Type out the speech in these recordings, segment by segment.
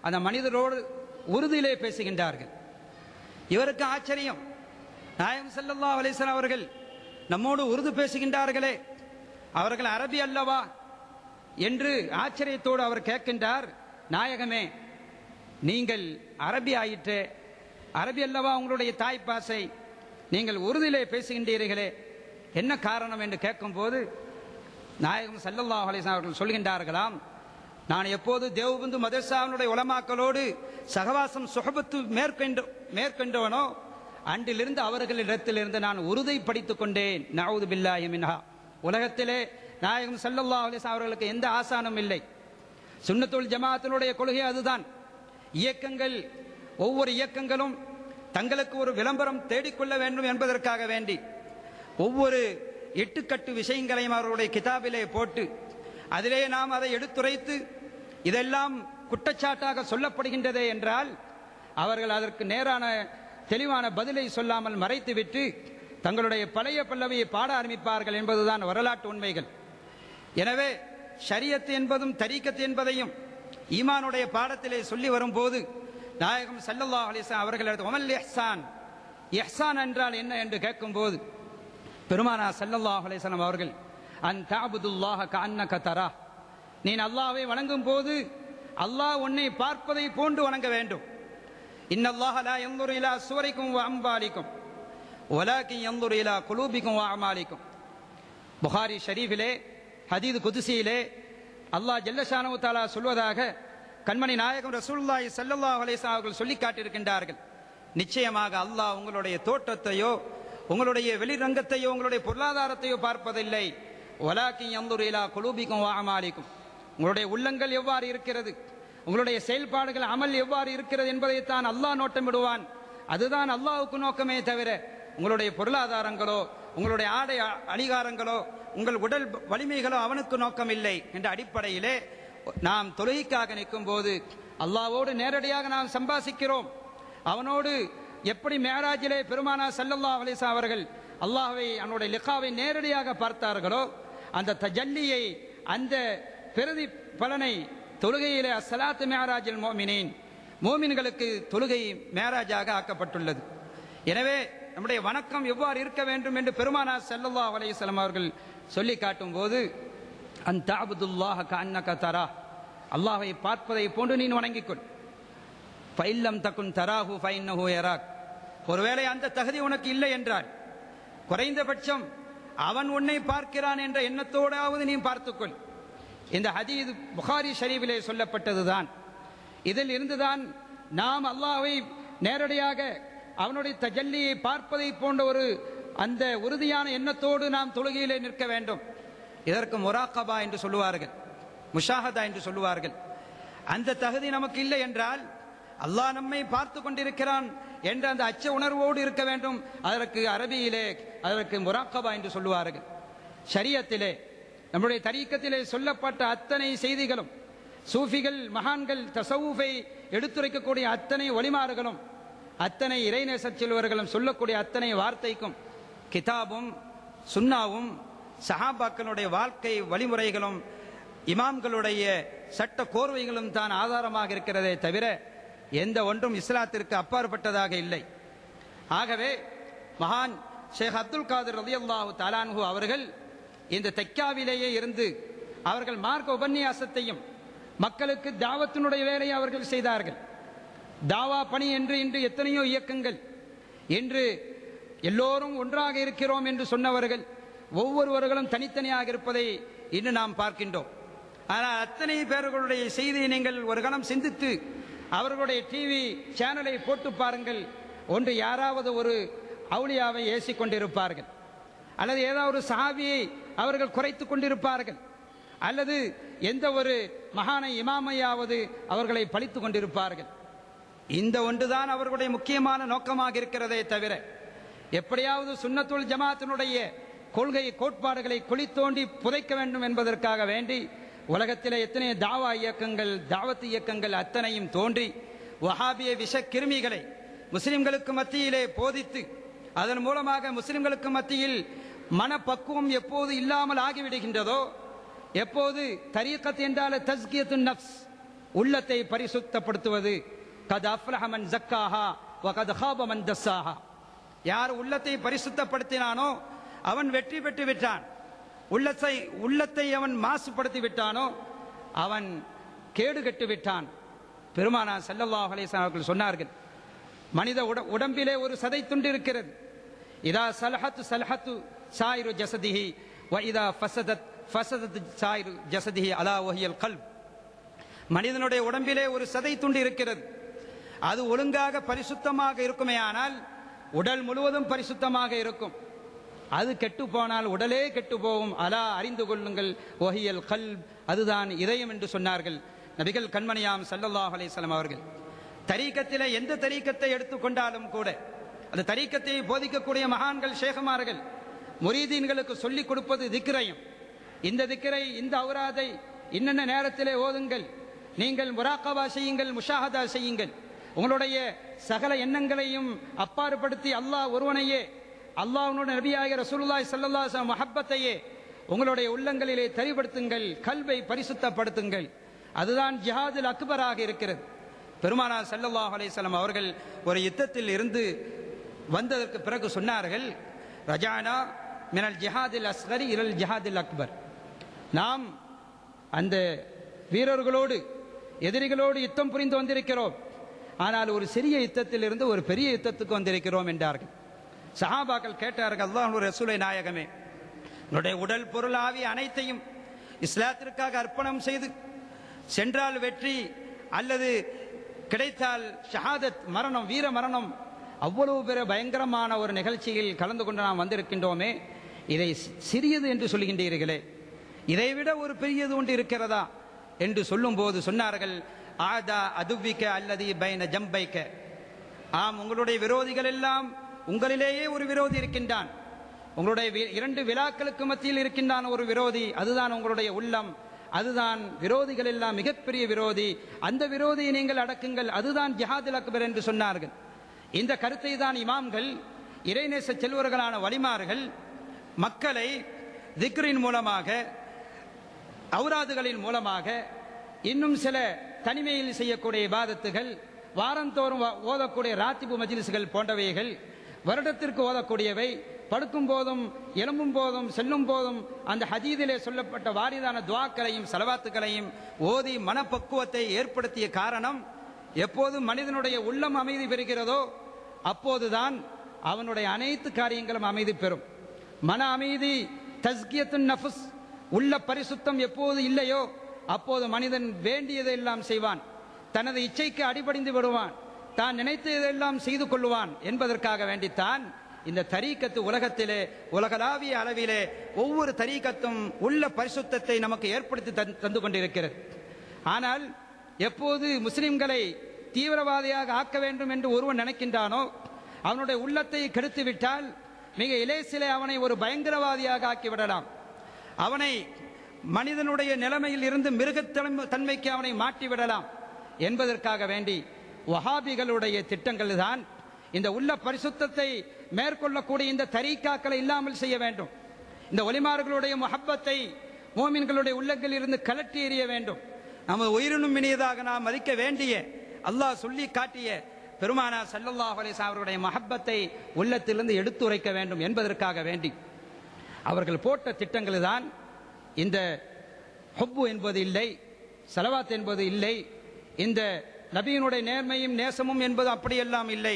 அந்த மனிதரோடு உறுதியிலே பேசுகின்றார்கள் இவருக்கு ஆச்சரியம் நாயகம் ஸல்லல்லாஹு அலைஹி வஸல்லம் அவர்கள் நம்மோடு உருது பேசுகின்றார்களே அவர்கள் அரபி அல்லவா என்று ஆச்சரியத்தோடு அவர் கேட்கின்றார் நாயகமே நீங்கள் அரபி ஆயிற்றே அரபி அல்லவா உங்களுடைய தாய் பாசை நீங்கள் உறுதியிலே பேசுகின்றீர்களே என்ன காரணம் என்று கேட்கும்போது நாயகம் ஸல்லல்லாஹு அலைஹி வஸல்லம் அவர்கள் சொல்கின்றார்களாம் நான் எப்போது தேவபந்து மதரசாவினுடைய உலமாக்களோடு சகவாசம் சுகபத்து மேற்கொண்டு மேற்கொண்டவனோ அன்றிலிருந்து அவர்களிடத்திலிருந்து நான் உறுதி படித்துக் கொண்டேன் நவுது பில்லாஹி மின்ஹா உலகத்திலே நாயகம் ஸல்லல்லாஹு அலைஹி வஸல்லம் அவர்களுக்கு எந்த ஆசானும் இல்லை சுன்னத்துல் ஜமாத்தினுடைய கொள்கை அதுதான் இயக்கங்கள் ஒவ்வொரு இயக்கங்களும் தங்களுக்கு ஒரு விளம்பரம் தேடிக்கொள்ள வேண்டும் என்பதற்காக வேண்டி ஒவ்வொரு எட்டுக்கட்டு விஷயங்களையும் அவர்களுடைய கிதாபிலே போட்டு அதிலே நாம் அதை எடுத்துரைத்து இதெல்லாம் குற்றச்சாட்டாக சொல்லப்படுகின்றதே என்றால் அவர்கள் அதற்கு நேரான தெளிவான பதிலை சொல்லாமல் மறைத்துவிட்டு தங்களுடைய பழைய பல்லவியை பாட ஆரம்பிப்பார்கள் என்பதுதான் வரலாற்று உண்மைகள் எனவே ஷரியத் என்பதும் தரீக்கத் என்பதையும் ஈமானுடைய பாடத்திலே சொல்லி வரும்போது நாயகம் ஸல்லல்லாஹு அலைஹி வஸல்லம் அவர்கள் ஒமல் இஹ்சான் இஹ்சான் என்றால் என்ன என்று கேட்கும்போது பெருமானா ஸல்லல்லாஹு அலைஹி வஸல்லம் அவர்கள் அன் தஅபுதுல்லாஹ கஅன்னக தரா நீ அல்லாஹ்வை வணங்கும் போது அல்லாஹ் உன்னை பார்ப்பதை போன்று வணங்க வேண்டும் இன்னல்லாஹ லா யன்துரு இலா சுவரிக்கும் வ அம்பாலிக்கும் வலாக்கின் யன்துரு இலா குலூபிக்கும் வ அமாலிக்கும் புகாரி ஷரீஃபிலே ஹதீது குதுசியிலே அல்லாஹ் ஜல்லஷானு தாலா சொல்வதாக கண்மணி நாயகம் ரசூலுல்லாஹி ஸல்லல்லாஹு அலைஹி வஸல்லம் அவர்கள் சொல்லி காட்டியிருக்கின்றார்கள் நிச்சயமாக அல்லாஹ் உங்களுடைய தோற்றத்தையோ உங்களுடைய வெளிரங்கத்தையோ உங்களுடைய பொருளாதாரத்தையோ பார்ப்பதில்லை வலாக்கி யன்துரு இலா குலூபிக்கும் வ அமாலிக்கும் உங்களுடைய உள்ளங்கள் எவ்வாறு இருக்கிறது உங்களுடைய செயல்பாடுகள் அமல் எவ்வாறு இருக்கிறது என்பதைத்தான் அல்லாஹ் நோட்டமிடுவான் அதுதான் அல்லாஹ்வுக்கு நோக்கமே தவிர உங்களுடைய பொருளாதாரங்களோ உங்களுடைய ஆடை அ- அணிகாரங்களோ உங்கள் உடல் வலிமைகளோ அவனுக்கு நோக்கம் இல்லை என்ற அடிப்படையிலே நாம் தொழுகைக்காக நிற்கும் போது அல்லாஹ்வோடு நேரடியாக நாம் சம்பாசிக்கிறோம் அவனோடு எப்படி மேராஜிலே பெருமானா ஸல்லல்லாஹு அலைஹி வஸல்லம் அவர்கள் அல்லாஹ்வை அவனுடைய லிகாவை நேரடியாக பார்த்தார்களோ அந்த தஜல்லியை அந்த பிரதி பலனை தொழுகையிலே அஸ்ஸலாத்து மேராஜில் மோமினின் மோமின்களுக்கு தொழுகை மேராஜாக ஆக்கப்பட்டுள்ளது எனவே நம்முடைய வணக்கம் எவ்வாறு இருக்க வேண்டும் என்று பெருமானா ஸல்லல்லாஹு அலைஹி வஸல்லம் அவர்கள் சொல்லி காட்டும் போது அந்த அபுதுல்லாஹ கஅன்னக தரா அல்லாஹ்வை பார்ப்பதை போன்று நீ வணங்கிக் கொள் ஃபைல்லம் தக்குன் தராஹு ஃபைன்னஹு யராக் ஒருவேளை அந்த தகுதி உனக்கு இல்லை என்றால் குறைந்தபட்சம் அவன் உன்னை பார்க்கிறான் என்ற எண்ணத்தோடாவது நீ பார்த்துக்கொள் இந்த ஹதீது புகாரி ஷரீஃபிலே சொல்லப்பட்டதுதான் இதில் இருந்துதான் நாம் அல்லாஹ்வை நேரடியாக அவனுடைய தஜல்லியை பார்ப்பதை போன்ற ஒரு அந்த உறுதியான எண்ணத்தோடு நாம் தொழுகையிலே நிற்க வேண்டும் இதற்கு முராக்கபா என்று சொல்லுவார்கள் முஷாஹதா என்று சொல்லுவார்கள் அந்த தகுதி நமக்கு இல்லை என்றால் அல்லாஹ் நம்மை பார்த்து கொண்டிருக்கிறான் என்ற அந்த அச்ச உணர்வோடு இருக்க வேண்டும் அதற்கு அரபியிலே அதற்கு முராக்கபா என்று சொல்லுவார்கள் ஷரியத்திலே நம்முடைய தரீக்கத்திலே சொல்லப்பட்ட அத்தனை செய்திகளும் சூஃபிகள் மகான்கள் தசவுஃபை எடுத்துரைக்கக்கூடிய அத்தனை ஒளிமாறுகளும் அத்தனை இறைநேச செல்வர்களும் சொல்லக்கூடிய அத்தனை வார்த்தைக்கும் கிதாபும் சுன்னாவும் சஹாபாக்களுடைய வாழ்க்கை வழிமுறைகளும் இமாம்களுடைய சட்ட கோர்வைகளும் தான் ஆதாரமாக இருக்கிறதே தவிர எந்த ஒன்றும் இஸ்லாத்திற்கு அப்பாற்பட்டதாக இல்லை ஆகவே மகான் ஷேக் அப்துல் காதர் ரலியல்லாஹு தாலான்ஹு அவர்கள் இந்த தெக்காவிலேயே இருந்து அவர்கள் மார்க்க உபன்யாசத்தையும் மக்களுக்கு தாவத்தினுடைய வேலையை அவர்கள் செய்தார்கள் தாவா பணி என்று இன்று எத்தனையோ இயக்கங்கள் என்று எல்லோரும் ஒன்றாக இருக்கிறோம் என்று சொன்னவர்கள் ஒவ்வொருவர்களும் தனித்தனியாக இருப்பதை இன்று நாம் பார்க்கின்றோம் ஆனால் அத்தனை பேர்களுடைய செய்தியை நீங்கள் ஒரு கணம் சிந்தித்து அவர்களுடைய டிவி சேனலை போட்டு பாருங்கள் ஒன்று யாராவது ஒரு அவுளியாவை ஏசிக் கொண்டிருப்பார்கள் அல்லது ஏதாவது ஒரு சஹாபியை அவர்கள் குறைத்துக் கொண்டிருப்பார்கள் அல்லது எந்த ஒரு மகானை இமாமையாவது அவர்களை பழித்துக் கொண்டிருப்பார்கள் இந்த ஒன்றுதான் அவர்களுடைய முக்கியமான நோக்கமாக இருக்கிறதே தவிர எப்படியாவது சுன்னத்துல் ஜமாத்தினுடைய கொள்கை கோட்பாடுகளை குழி தோண்டி புதைக்க வேண்டும் என்பதற்காக வேண்டி உலகத்திலே எத்தனை தாவா இயக்கங்கள் தாவத்து இயக்கங்கள் அத்தனையும் தோன்றி வஹாபிய விஷ கிருமிகளை முஸ்லிம்களுக்கு மத்தியிலே போதித்து அதன் மூலமாக முஸ்லிம்களுக்கு மத்தியில் மனப்பக்குவம் எப்போது இல்லாமல் ஆகிவிடுகின்றதோ எப்போது தரீக்கத் என்றால தஸ்கியத்து நப்ஸ் உள்ளத்தை பரிசுத்தப்படுத்துவது கத் அஃப்லஹ மன் ஜக்காஹா வ கத் ஹாப மன் தஸ்ஸாஹா யார் உள்ளத்தை பரிசுத்தப்படுத்தினானோ அவன் வெற்றி பெற்று விட்டான் உள்ளத்தை உள்ளத்தை அவன் மாசுபடுத்தி விட்டானோ அவன் கேடு கெட்டு விட்டான் பெருமானா ஸல்லல்லாஹு அலைஹி வஸல்லம் அவர்கள் சொன்னார்கள் மனித உட- உடம்பிலே ஒரு சதை துண்டு இருக்கிறது இதா சலஹத்து சலஹத்து சாயிரு ஜசதிஹி வ இதா ஃபசதத் ஃபசதத் சாயிரு ஜசதிஹி அலா வஹியல் கல்ப் மனிதனுடைய உடம்பிலே ஒரு சதை துண்டு இருக்கிறது அது ஒழுங்காக பரிசுத்தமாக இருக்குமே ஆனால் உடல் முழுவதும் பரிசுத்தமாக இருக்கும் அது கெட்டு போனால் உடலே கெட்டு போகும் அலா அறிந்து கொள்ளுங்கள் ஒஹியல் கல் அதுதான் இதயம் என்று சொன்னார்கள் நபிகள் கண்மணியாம் ஸல்லல்லாஹு அலைஹி வஸல்லம் அவர்கள் தரீக்கத்திலே எந்த தரீக்கத்தை எடுத்துக்கொண்டாலும் கூட அந்த தரீக்கத்தை போதிக்கக்கூடிய மகான்கள் ஷேகுமார்கள் முரீதீன்களுக்கு சொல்லிக் கொடுப்பது திக்ரையும் இந்த திக்கரை இந்த அவுராதை இன்னென்ன நேரத்திலே ஓதுங்கள் நீங்கள் முராக்கபா செய்யுங்கள் முஷாஹதா செய்யுங்கள் உங்களுடைய சகல எண்ணங்களையும் அப்பாறுபடுத்தி அல்லாஹ் ஒருவனையே அல்லாஹ்வுடைய நபியாகிய ரசூலுல்லாஹி ஸல்லல்லாஹு அலைஹி வஸல்லம் மஹப்பத்தையே உங்களுடைய உள்ளங்களிலே தெரிபடுத்துங்கள் கல்வை பரிசுத்தப்படுத்துங்கள் அதுதான் ஜிஹாதுல் அக்பராக இருக்கிறது பெருமானார் ஸல்லல்லாஹு அலைஹி வஸல்லம் அவர்கள் ஒரு யுத்தத்தில் இருந்து வந்ததற்கு பிறகு சொன்னார்கள் ரஜானா மினல் ஜிஹாதில் அஸ்கரி இரல் ஜிஹாதில் அக்பர் நாம் அந்த வீரர்களோடு எதிரிகளோடு யுத்தம் புரிந்து வந்திருக்கிறோம் ஆனால் ஒரு சிறிய யுத்தத்தில் இருந்து ஒரு பெரிய யுத்தத்துக்கு வந்திருக்கிறோம் என்றார்கள் சஹாபாக்கள் கேட்டார்கள் அல்லாஹ் ரசூலை நாயகமே உன்னுடைய உடல் பொருள் ஆவி அனைத்தையும் இஸ்லாத்திற்காக அர்ப்பணம் செய்து சென்றால் வெற்றி அல்லது கிடைத்தால் ஷஹாதத் மரணம் வீர மரணம் அவ்வளவு பெரிய பயங்கரமான ஒரு நிகழ்ச்சியில் கலந்து கொண்டு நாம் வந்திருக்கின்றோமே இதை சி- சிறியது என்று சொல்கின்றீர்களே இதைவிட ஒரு பெரியது ஒன்று இருக்கிறதா என்று சொல்லும்போது சொன்னார்கள் ஆதா அதுவிக்க அல்லது பைன ஜம்பைக்க ஆம் உங்களுடைய விரோதிகள் எல்லாம் உங்களிலேயே ஒரு விரோதி இருக்கின்றான் உங்களுடைய வி- இரண்டு விழாக்களுக்கு மத்தியில் இருக்கின்றான் ஒரு விரோதி அதுதான் உங்களுடைய உள்ளம் அதுதான் விரோதிகள் எல்லாம் மிகப்பெரிய விரோதி அந்த விரோதியை நீங்கள் அடக்குங்கள் அதுதான் ஜிஹாதுல் அக்பர் என்று சொன்னார்கள் இந்த கருத்தை தான் இமாம்கள் இறைநேச செல்வர்களான வலிமார்கள் மக்களை திக்ரின் மூலமாக அவுராதுகளின் மூலமாக இன்னும் சில தனிமையில் செய்யக்கூடிய இபாதத்துகள் வாரந்தோறும் வ- ஓதக்கூடிய ராத்திபு மஜ்லிஸ்கள் போன்றவைகள் வருடத்திற்கு ஓதக்கூடியவை படுக்கும் போதும் எலும்பும் போதும் செல்லும் போதும் அந்த ஹதீதிலே சொல்லப்பட்ட வாரிதான துவாக்களையும் செலவாத்துக்களையும் ஓதி மனப்பக்குவத்தை ஏற்படுத்திய காரணம் எப்போது மனிதனுடைய உள்ளம் அமைதி பெறுகிறதோ அப்போதுதான் அவனுடைய அனைத்து காரியங்களும் அமைதி பெறும் மன அமைதி தஸ்கியத்துன் நஃபுஸ் உள்ள பரிசுத்தம் எப்போது இல்லையோ அப்போது மனிதன் வேண்டியதெல்லாம் செய்வான் தனது இச்சைக்கு அடிபடிந்து விடுவான் தான் நினைத்ததெல்லாம் செய்து கொள்வான் என்பதற்காக வேண்டித்தான் இந்த தரீக்கத்து உலகத்திலே உலகளாவிய அளவிலே ஒவ்வொரு தரீக்கத்தும் உள்ள பரிசுத்தத்தை நமக்கு ஏற்படுத்தி தந்- தந்து கொண்டிருக்கிறது ஆனால் எப்போது முஸ்லிம்களை தீவிரவாதியாக ஆக்க வேண்டும் என்று ஒருவன் நினைக்கின்றானோ அவனுடைய உள்ளத்தை கெடுத்து விட்டால் மிக இலேசிலே அவனை ஒரு பயங்கரவாதியாக ஆக்கிவிடலாம் அவனை மனிதனுடைய நிலைமையில் இருந்து மிருகத்தன்மை தன்மைக்கு அவனை மாற்றி விடலாம் என்பதற்காக வேண்டி வஹாபிகளுடைய திட்டங்கள் தான் இந்த உள்ள பரிசுத்தத்தை மேற்கொள்ளக்கூடிய இந்த தரீக்காக்களை இல்லாமல் செய்ய வேண்டும் இந்த ஒலிமார்களுடைய முஹப்பத்தை மோமின்களுடைய உள்ளங்களில் இருந்து கலட்டி எறிய வேண்டும் நம்ம உயிரினும் இனியதாக நாம் மதிக்க வேண்டிய அல்லாஹ் சொல்லி காட்டிய பெருமானா ஸல்லல்லாஹு அலைஹி வஸல்லம் அவருடைய மஹப்பத்தை உள்ளத்திலிருந்து எடுத்துரைக்க வேண்டும் என்பதற்காக வேண்டி அவர்கள் போட்ட திட்டங்கள் தான் இந்த ஹொப்பு என்பது இல்லை சலவாத் என்பது இல்லை இந்த நபியினுடைய நேர்மையும் நேசமும் என்பது அப்படியெல்லாம் இல்லை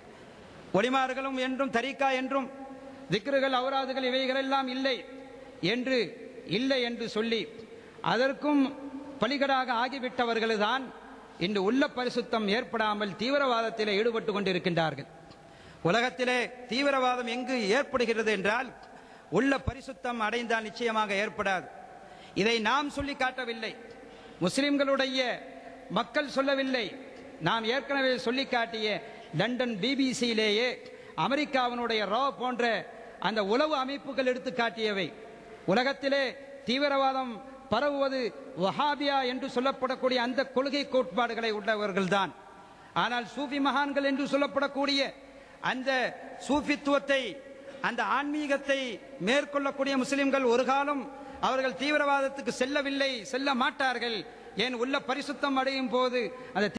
ஒலிமார்களும் என்றும் தரிக்கா என்றும் திக்ருகள் அவுராதுகள் இவைகளெல்லாம் இல்லை என்று இல்லை என்று சொல்லி அதற்கும் பலிகடாக ஆகிவிட்டவர்கள்தான் இன்று உள்ள பரிசுத்தம் ஏற்படாமல் தீவிரவாதத்திலே ஈடுபட்டு கொண்டிருக்கின்றார்கள் உலகத்திலே தீவிரவாதம் எங்கு ஏற்படுகிறது என்றால் உள்ள பரிசுத்தம் அடைந்தால் நிச்சயமாக ஏற்படாது இதை நாம் சொல்லி காட்டவில்லை முஸ்லிம்களுடைய மக்கள் சொல்லவில்லை நாம் ஏற்கனவே சொல்லி காட்டிய லண்டன் பிபிசியிலேயே அமெரிக்காவினுடைய ரா போன்ற அந்த உளவு அமைப்புகள் எடுத்து காட்டியவை உலகத்திலே தீவிரவாதம் பரவுவது வஹாபியா என்று சொல்லப்படக்கூடிய அந்த கொள்கை கோட்பாடுகளை உள்ளவர்கள்தான் ஆனால் சூஃபி மகான்கள் என்று சொல்லப்படக்கூடிய அந்த சூஃபித்துவத்தை அந்த ஆன்மீகத்தை மேற்கொள்ளக்கூடிய முஸ்லிம்கள் ஒரு காலம் அவர்கள் தீவிரவாதத்துக்கு செல்லவில்லை செல்ல மாட்டார்கள் என் உள்ள பரிசுத்தம் அடையும் போது அந்த